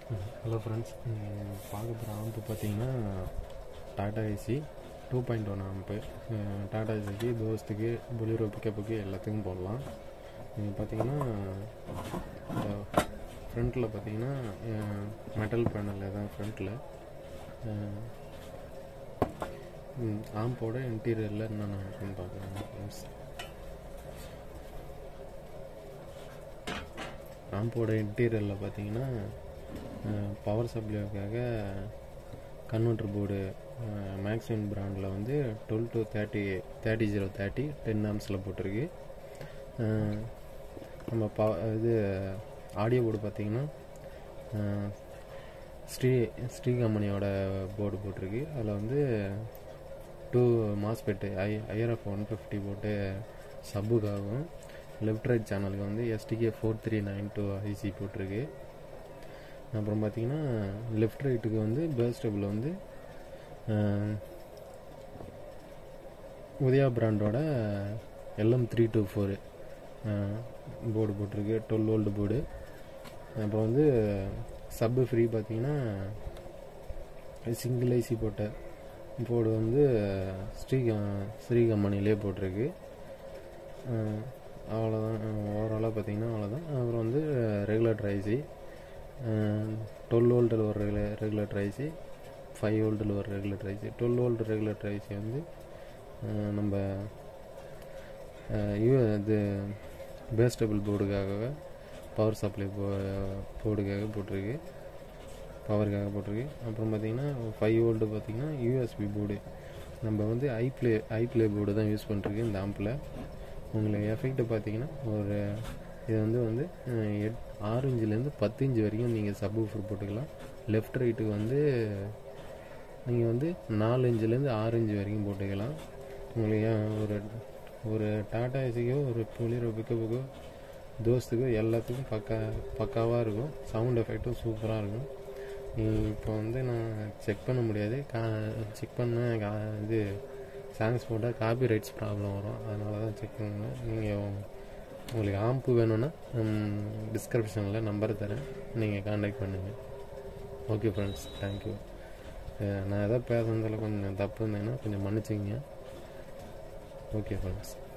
hello friends பார்க்க போகிற amp பார்த்தீங்கன்னா Tata AC two point one amp Tata ஏசிக்கு தோஸ்துக்கு பொலிரோ பிக்கப்புக்கு எல்லாத்துக்கும் போடலாம் நீங்கள் பார்த்தீங்கன்னா ஃப்ரண்ட்டில் பார்த்தீங்கன்னா மெட்டல் பேனலில் தான் ஃப்ரண்ட்டில் ஆம்போட இன்டீரியரில் என்னென்ன இருக்குன்னு பார்க்கலாம் ஃப்ரெண்ட்ஸ் ஆம்போட இன்டீரியரில் பார்த்தீங்கன்னா பவர் சப்ளைக்காக கன்வெர்டர் போர்டு மேக்ஸிமம் பிராண்டில் வந்து twelve to thirty thirty zero thirty ten ஆம்ஸில் போட்டிருக்கு நம்ம பா இது ஆடியோ போர்டு பார்த்தீங்கன்னா ஸ்ரீ ஸ்ரீ கம்பெனியோட போர்டு போட்டிருக்கு அதில் வந்து two MOSFET I IRF one fifty போட்டு சப்புக்காகவும் லெஃப்ட் ரைட் சேனலுக்கு வந்து STK four three nine two IC போட்டிருக்கு அப்புறம் பார்த்தீங்கன்னா லெஃப்ட் ரைட்டுக்கு வந்து பேஸ்டபிள் வந்து உதயா பிராண்டோட LM three two four board போட்டிருக்கு டுவெல் ஓல்டு போர்டு அப்புறம் வந்து சப்பு ஃப்ரீ பார்த்தீங்கன்னா சிங்கிள் ஐசி போட்ட போர்டு வந்து ஸ்ரீ ஸ்ரீ கம்பெனிலே போட்டிருக்கு அவ்வளோதான் ஓவராலாக பார்த்தீங்கன்னா அவ்வளோதான் அப்புறம் வந்து ரெகுலேட்டர் ஐசி டுவெல் வோல்ட்டில் ஒரு ரெகுலே ரெகுலேட்டர் ஐசி ஃபைவ் வோல்ட்டில் ஒரு regulator IC twelve volt regulator IC வந்து நம்ம யூ இது பேஸ்டபிள் போர்டுக்காக பவர் சப்ளை போ போர்டுக்காக போட்டிருக்கு பவருக்காக போட்டிருக்கு அப்புறம் பார்த்திங்கன்னா ஃபைவ் வோல்ட்டு பார்த்திங்கன்னா யூஎஸ்பி போர்டு நம்ம வந்து I play I play board தான் யூஸ் பண்ணிருக்கு இந்த ஆம்பில் உங்களுக்கு எஃபெக்ட் பார்த்தீங்கன்னா ஒரு இது வந்து வந்து எட் ஆறு இன்ச்சுலேருந்து பத்து இன்ச்சு வரைக்கும் நீங்கள் சப் ஊஃபர் போட்டுக்கலாம் லெஃப்ட் ரைட்டுக்கு வந்து நீங்கள் வந்து நாலு இன்ச்சுலேருந்து ஆறு இன்ச்சு வரைக்கும் போட்டுக்கலாம் உங்களுக்கு ஒரு ஒரு டாடா ஏசிக்கோ ஒரு புலிரோ பிக்கப்புக்கோ தோஸ்துக்கோ எல்லாத்துக்கும் பக்கா பக்காவாக இருக்கும் சவுண்ட் எஃபெக்ட்டும் சூப்பராக இருக்கும் இப்போ வந்து நான் செக் பண்ண முடியாது கா செக் பண்ண கா இது சாங்ஸ் போட்டால் காப்பி ரைட்ஸ் ப்ராப்ளம் வரும் அதனால தான் செக் பண்ணுங்க நீங்கள் உங்களுக்கு ஆம்பு வேணும்னா டிஸ்கிரிப்ஷனில் நம்பர் தரேன் நீங்கள் காண்டாக்ட் பண்ணுங்கள் ஓகே ஃப்ரெண்ட்ஸ் தேங்க்யூ நான் எதாவது பேசுனதில் கொஞ்சம் தப்பு இருந்தேன்னா கொஞ்சம் மன்னிச்சிங்க ஓகே ஃப்ரெண்ட்ஸ்